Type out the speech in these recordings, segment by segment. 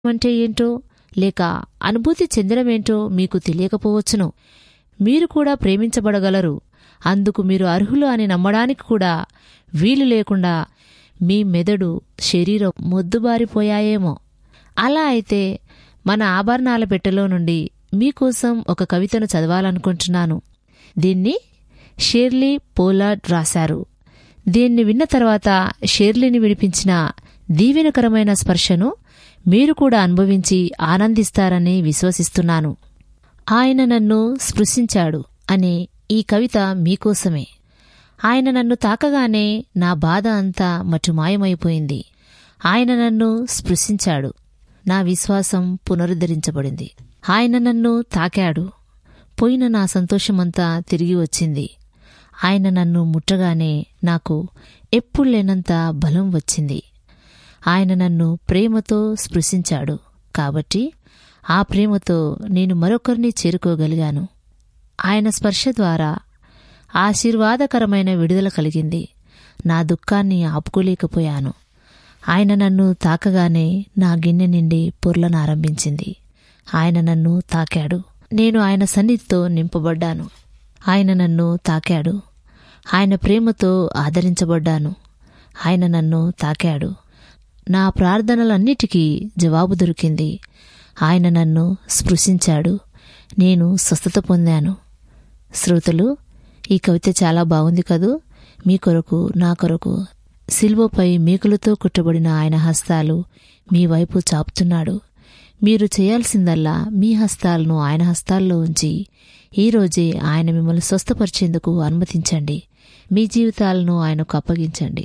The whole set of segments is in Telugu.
అంటే ఏంటో లేక అనుభూతి చెందడమేంటో మీకు తెలియకపోవచ్చును మీరు కూడా ప్రేమించబడగలరు అందుకు మీరు అర్హులు అని నమ్మడానికి కూడా వీలు లేకుండా మీ మెదడు శరీరం మొద్దుబారిపోయాయేమో అలా అయితే మన ఆభరణాల పెట్టెలో నుండి మీకోసం ఒక కవితను చదవాలనుకుంటున్నాను దీన్ని షేర్లీ పోలార్డ్ రాశారు దీన్ని విన్న తర్వాత షేర్లీని విడిపించిన దీవెనకరమైన స్పర్శను మీరు కూడా అనుభవించి ఆనందిస్తారని విశ్వసిస్తున్నాను ఆయన నన్ను స్పృశించాడు అనే ఈ కవిత మీకోసమే ఆయన నన్ను తాకగానే నా బాధ అంతా మటుమాయమైపోయింది ఆయన నన్ను స్పృశించాడు నా విశ్వాసం పునరుద్ధరించబడింది ఆయన నన్ను తాకాడు పోయిన నా సంతోషమంతా తిరిగి వచ్చింది ఆయన నన్ను ముట్టగానే నాకు ఎప్పుడు లేనంత బలం వచ్చింది ఆయన నన్ను ప్రేమతో స్పృశించాడు కాబట్టి ఆ ప్రేమతో నేను మరొకరిని చేరుకోగలిగాను ఆయన స్పర్శ ద్వారా ఆశీర్వాదకరమైన విడుదల కలిగింది నా దుఃఖాన్ని ఆపుకోలేకపోయాను ఆయన నన్ను తాకగానే నా గిన్నె నిండి పొర్లనారంభించింది ఆయన నన్ను తాకాడు నేను ఆయన సన్నిధితో నింపబడ్డాను ఆయన నన్ను తాకాడు ఆయన ప్రేమతో ఆదరించబడ్డాను ఆయన నన్ను తాకాడు నా ప్రార్థనలన్నిటికీ జవాబు దొరికింది ఆయన నన్ను స్పృశించాడు నేను స్వస్థత పొందాను శ్రోతలు ఈ కవిత చాలా బాగుంది కదూ మీ కొరకు నా కొరకు సిల్వపై మేకులతో కుట్టబడిన ఆయన హస్తాలు మీ వైపు చాపుతున్నాడు మీరు చేయాల్సిందల్లా మీ హస్తాలను ఆయన హస్తాల్లో ఉంచి ఈరోజే ఆయన మిమ్మల్ని స్వస్థపరిచేందుకు అనుమతించండి మీ జీవితాలను ఆయనకు అప్పగించండి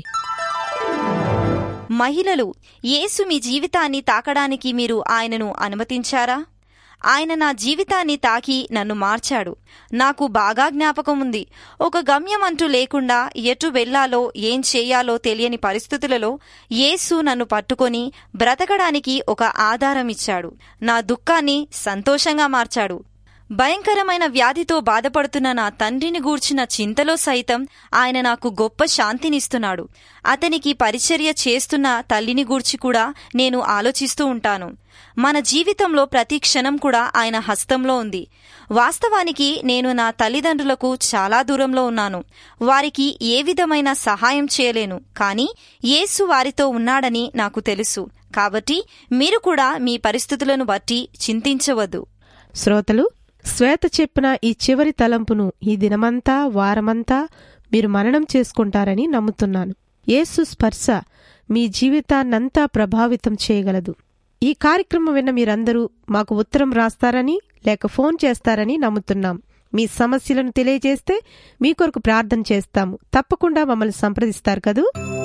మహిళలు యేసు మీ జీవితాన్ని తాకడానికి మీరు ఆయనను అనుమతించారా ఆయన నా జీవితాన్ని తాకి నన్ను మార్చాడు నాకు బాగా జ్ఞాపకం ఉంది ఒక గమ్యం అంటూ లేకుండా ఎటు వెళ్లాలో ఏం చేయాలో తెలియని పరిస్థితులలో యేసు నన్ను పట్టుకొని బ్రతకడానికి ఒక ఆధారం ఇచ్చాడు నా దుఃఖాన్ని సంతోషంగా మార్చాడు భయంకరమైన వ్యాధితో బాధపడుతున్న నా తండ్రిని గూర్చిన చింతలో సైతం ఆయన నాకు గొప్ప శాంతినిస్తున్నాడు అతనికి పరిచర్య చేస్తున్న తల్లిని గూర్చి కూడా నేను ఆలోచిస్తూ ఉంటాను మన జీవితంలో ప్రతి క్షణం కూడా ఆయన హస్తంలో ఉంది వాస్తవానికి నేను నా తల్లిదండ్రులకు చాలా దూరంలో ఉన్నాను వారికి ఏ విధమైన సహాయం చేయలేను కానీ యేసు వారితో ఉన్నాడని నాకు తెలుసు కాబట్టి మీరు కూడా మీ పరిస్థితులను బట్టి చింతించవద్దు శ్రోతలు శ్వేత చెప్పిన ఈ చివరి తలంపును ఈ దినమంతా వారమంతా మీరు మననం చేసుకుంటారని నమ్ముతున్నాను యేసు స్పర్శ మీ జీవితాన్నంతా ప్రభావితం చేయగలదు ఈ కార్యక్రమం విన్న మీరందరూ మాకు ఉత్తరం రాస్తారని లేక ఫోన్ చేస్తారని నమ్ముతున్నాం మీ సమస్యలను తెలియజేస్తే మీ కొరకు ప్రార్థన చేస్తాము తప్పకుండా మమ్మల్ని సంప్రదిస్తారు కదూ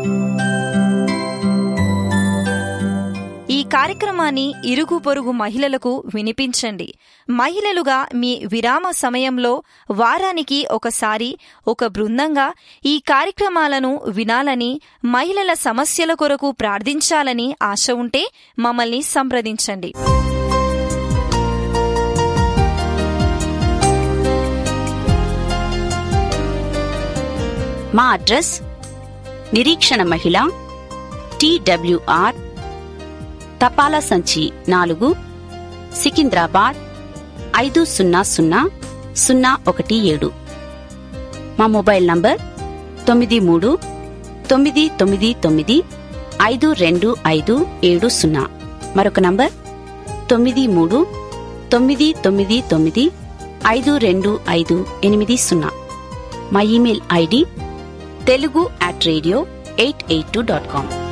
ఈ కార్యక్రమాన్ని ఇరుగు పొరుగు మహిళలకు వినిపించండి మహిళలుగా మీ విరామ సమయంలో వారానికి ఒకసారి ఒక బృందంగా ఈ కార్యక్రమాలను వినాలని మహిళల సమస్యల కొరకు ప్రార్థించాలని ఆశ ఉంటే మమ్మల్ని సంప్రదించండి మా అడ్రస్ నిరీక్షణ మహిళ టీడబ్ల్యూఆర్ తపాలా సంచి నాలుగు సికింద్రాబాద్ ఐదు సున్నా సున్నా సున్నా ఒకటి ఏడు మా మొబైల్ నంబర్ తొమ్మిది మూడు తొమ్మిది తొమ్మిది తొమ్మిది ఐదు రెండు ఐదు ఏడు సున్నా మరొక నంబర్ తొమ్మిది మూడు తొమ్మిది తొమ్మిది తొమ్మిది ఐదు రెండు ఐదు ఎనిమిది సున్నా మా email ID Telugu at radio eight eight two dot com